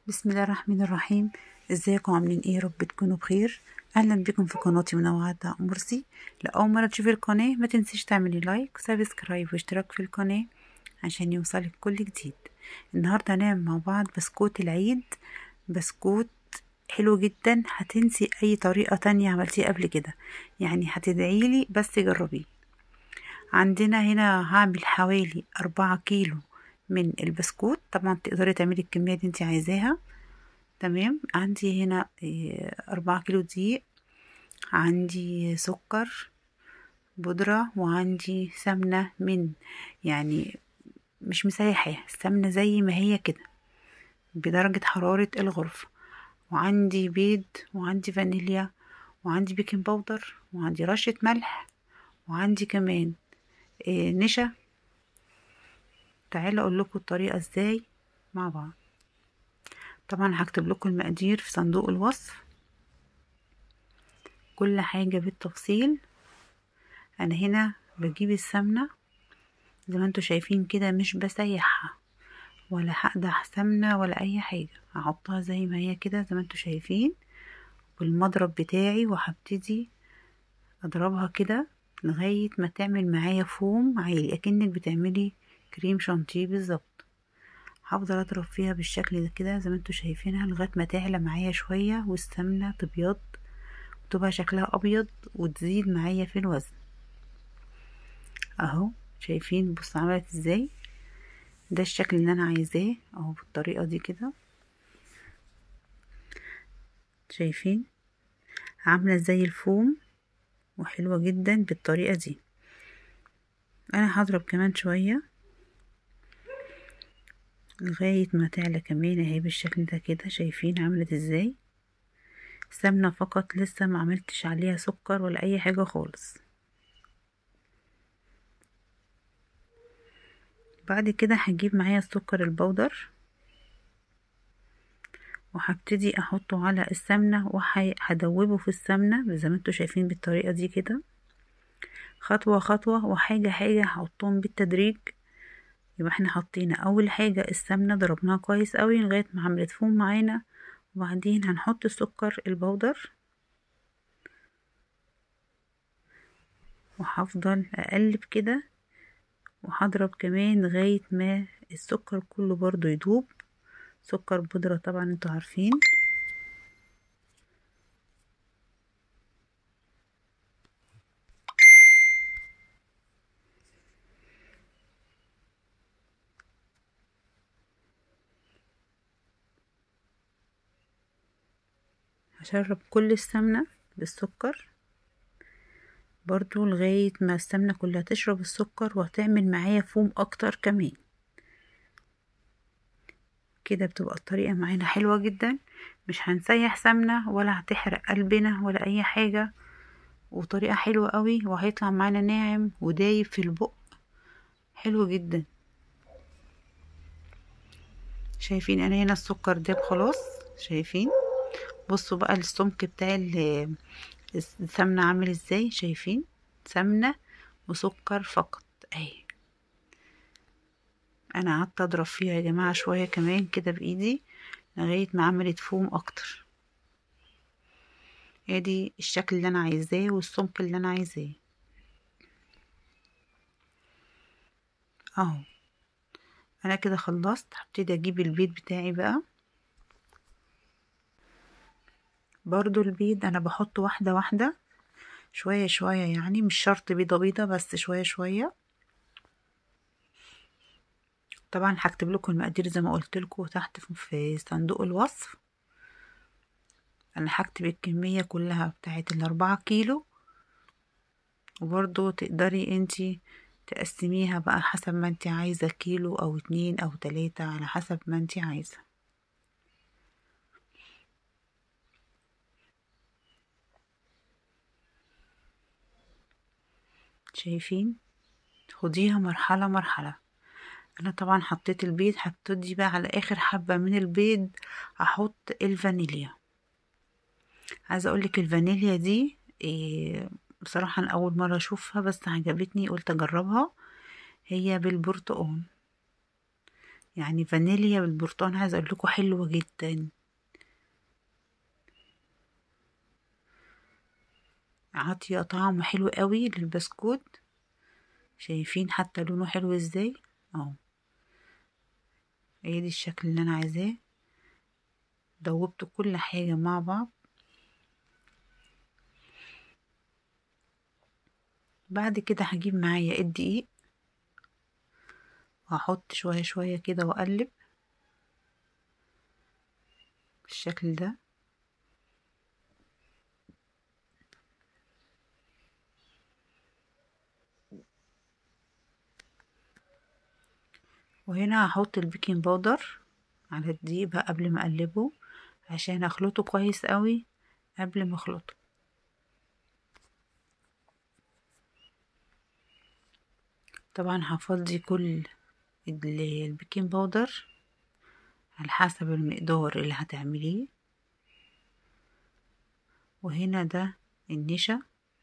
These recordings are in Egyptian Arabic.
بسم الله الرحمن الرحيم ازيكم عاملين ايه يا رب تكونوا بخير اهلا بكم في قناتي منوعات مرسي لاول مره تشوفي القناه ما تنسيش تعملي لايك سبسكرايب واشتراك في القناه عشان يوصلك كل جديد النهارده هنعمل مع بعض بسكوت العيد بسكوت حلو جدا هتنسي اي طريقه تانية عملتيها قبل كده يعني هتدعيلي بس جربيه عندنا هنا هعمل حوالي أربعة كيلو من البسكوت طبعا تقدري تعملي الكمية دي انت عايزاها تمام عندي هنا أربعة كيلو دقيق عندي سكر بودرة وعندي سمنة من يعني مش مسيحة السمنة زي ما هي كده بدرجة حرارة الغرفة وعندي بيض وعندي فانيليا وعندي بيكنج باودر وعندي رشة ملح وعندي كمان نشا تعالوا اقول لكم الطريقه ازاي مع بعض طبعا هكتب لكم المقادير في صندوق الوصف كل حاجه بالتفصيل انا هنا بجيب السمنه زي ما انتوا شايفين كده مش بسيحها ولا هقدح سمنه ولا اي حاجه هحطها زي ما هي كده زي ما انتوا شايفين بالمضرب بتاعي وهبتدي اضربها كده لغايه ما تعمل معايا فوم عالي اكنك بتعملي كريم شانتيه بالظبط هفضل اضرب فيها بالشكل ده كده زي ما انتوا شايفينها لغايه ما تعلى معايا شويه والسمنه تبيض وتبقى شكلها ابيض وتزيد معايا في الوزن اهو شايفين بص عملت ازاي ده الشكل اللي انا عايزاه اهو بالطريقه دي كده شايفين عامله زي الفوم وحلوه جدا بالطريقه دي انا هضرب كمان شويه لغاية ما تعلى كمان اهي بالشكل ده كده شايفين عملت ازاي سمنة فقط لسه ما عملتش عليها سكر ولا اي حاجة خالص بعد كده هجيب معايا السكر البودر وهبتدي احطه على السمنة وهدوبه في السمنة زي ما انتوا شايفين بالطريقة دي كده خطوة خطوة وحاجة حاجة هحطهم بالتدريج يبقى احنا حطينا اول حاجة السمنة ضربناها كويس قوي لغاية ما عملت فوم معانا وبعدين هنحط السكر البودر وهفضل اقلب كده وهضرب كمان لغاية ما السكر كله برضو يدوب سكر بودرة طبعا انتوا عارفين هشرب كل السمنة بالسكر برضو لغاية ما السمنة كلها تشرب السكر وهتعمل معايا فوم اكتر كمان كده بتبقى الطريقة معانا حلوة جدا مش هنسيح سمنة ولا هتحرق قلبنا ولا اي حاجة وطريقة حلوة قوي وهيطلع معانا ناعم ودايب في البق حلو جدا شايفين انا هنا السكر داب خلاص شايفين بصوا بقى السمك بتاع السمنة عامل ازاي شايفين سمنة وسكر فقط اهي انا قعدت اضرب فيها يا جماعة شوية كمان كده بايدي لغاية ما عملت فوم اكتر ادي الشكل اللي انا عايزاه والسمك اللي انا عايزاه اهو انا كده خلصت هبتدي اجيب البيض بتاعي بقى برضو البيض انا بحط واحدة واحدة شوية شوية يعني مش شرط بيضة بيضة بس شوية شوية طبعا هكتب لكم المقادير زي ما قلت لكم تحت في صندوق الوصف انا هكتب الكمية كلها بتاعت الاربعة كيلو وبرضو تقدري انتي تقسميها بقى حسب ما انتي عايزة كيلو او اتنين او تلاتة على حسب ما انتي عايزة شايفين خديها مرحلة مرحلة انا طبعا حطيت البيض هبتدي بقى على اخر حبة من البيض احط الفانيليا عايزة اقولك الفانيليا دي إيه بصراحة انا اول مرة اشوفها بس عجبتني قلت اجربها هي بالبرتقال يعني فانيليا بالبرتقال عايزه اقول لكم حلوه جدا عاطيه طعم حلو قوي للبسكوت شايفين حتى لونه حلو ازاي اهو هي دي الشكل اللي انا عايزاه دوبت كل حاجه مع بعض بعد كده هجيب معايا الدقيق وهحط شوية شوية كده واقلب بالشكل ده وهنا هحط البيكنج باودر على الدقيق بقى قبل ما اقلبه عشان اخلطه كويس قوي قبل ما اخلطه طبعا هفضي كل البيكنج باودر على حسب المقدار اللي هتعمليه وهنا ده النشا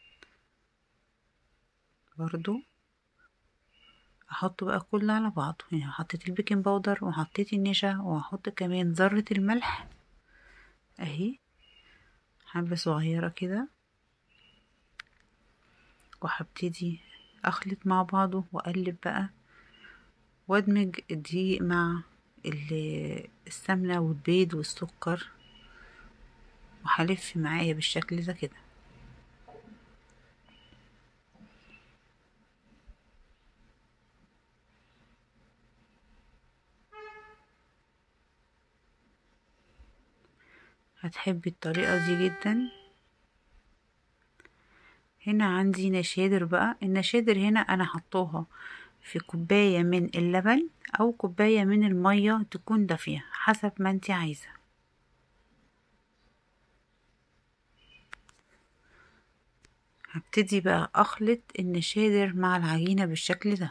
برضو احطه بقى كله على بعضه هنا حطيت البيكنج باودر وحطيت النشا وهحط كمان ذرة الملح اهي حبة صغيرة كده وهبتدي اخلط مع بعضه واقلب بقى وادمج الدقيق مع السمنة والبيض والسكر وهلف معايا بالشكل ده كده هتحبي الطريقة دي جدا هنا عندي نشادر بقى النشادر هنا انا حطوها في كوباية من اللبن او كوباية من المية تكون دافية حسب ما انت عايزة هبتدي بقى اخلط النشادر مع العجينة بالشكل ده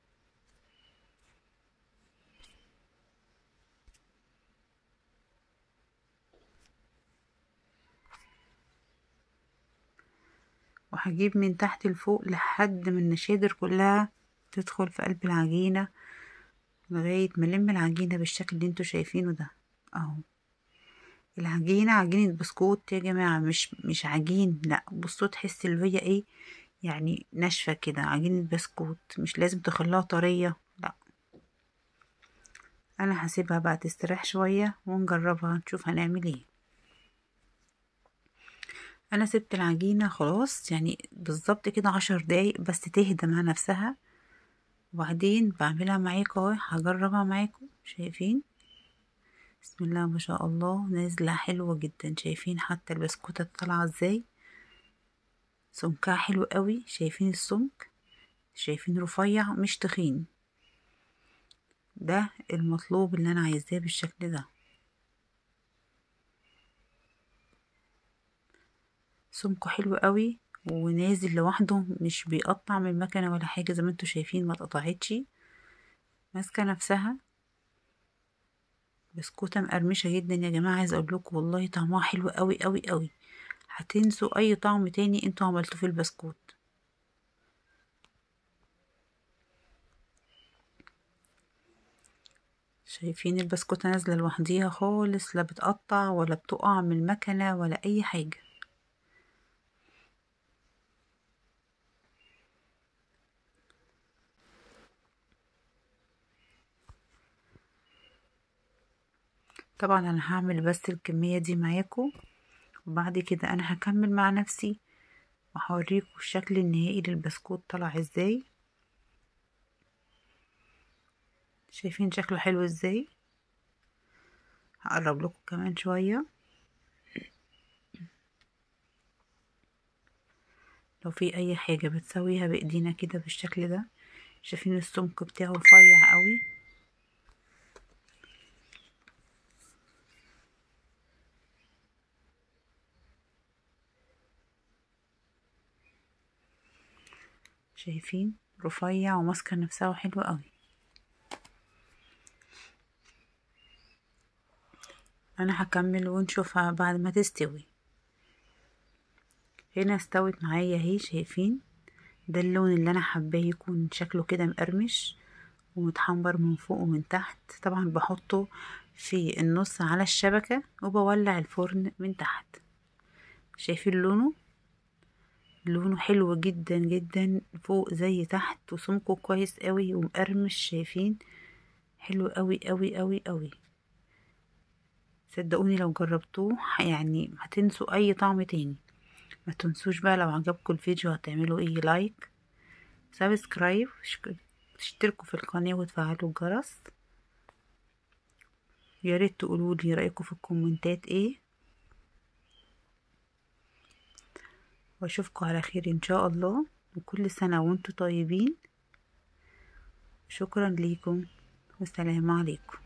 وهجيب من تحت لفوق لحد ما النشادر كلها تدخل في قلب العجينة لغاية ما نلم العجينة بالشكل اللي انتوا شايفينه ده اهو العجينة عجينة بسكوت يا جماعة مش مش عجين لا بصوا تحس اللي هي ايه يعني ناشفة كده عجينة بسكوت مش لازم تخليها طرية لا انا هسيبها بقى تستريح شوية ونجربها نشوف هنعمل ايه انا سبت العجينة خلاص يعني بالظبط كده عشر دقايق بس تهدى مع نفسها وبعدين بعملها معاكم اهو هجربها معاكم شايفين بسم الله ما شاء الله نازلة حلوة جدا شايفين حتى البسكوتة طالعة ازاي سمكها حلو قوي شايفين السمك شايفين رفيع مش تخين ده المطلوب اللي انا عايزاه بالشكل ده سمكه حلو قوي ونازل لوحده مش بيقطع من المكنه ولا حاجه زي ما انتوا شايفين ما اتقطعتش ماسكه نفسها بسكوته مقرمشه جدا يا جماعه عايزه اقول لكم والله طعمها حلو قوي قوي قوي هتنسوا اي طعم تاني انتوا عملتوه في البسكوت شايفين البسكوته نازله لوحديها خالص لا بتقطع ولا بتقع من المكنه ولا اي حاجه طبعا انا هعمل بس الكمية دي معاكم وبعد كده انا هكمل مع نفسي وهوريكم الشكل النهائي للبسكوت طلع ازاي شايفين شكله حلو ازاي هقرب لكم كمان شوية لو في اي حاجة بتسويها بايدينا كده بالشكل ده شايفين السمك بتاعه رفيع قوي شايفين رفيع وماسكه نفسها وحلوة قوي انا هكمل ونشوفها بعد ما تستوي هنا استوت معايا اهي شايفين ده اللون اللي انا حباه يكون شكله كده مقرمش ومتحمر من فوق ومن تحت طبعا بحطه في النص على الشبكة وبولع الفرن من تحت شايفين لونه لونه حلو جدا جدا فوق زي تحت وسمكه كويس قوي ومقرمش شايفين حلو قوي قوي قوي قوي صدقوني لو جربتوه يعني هتنسوا اي طعم تاني ما تنسوش بقى لو عجبكم الفيديو هتعملوا ايه لايك سبسكرايب تشتركوا في القناة وتفعلوا الجرس يا ريت تقولوا لي رايكم في الكومنتات ايه واشوفكم على خير ان شاء الله وكل سنة وانتم طيبين شكرا ليكم والسلام عليكم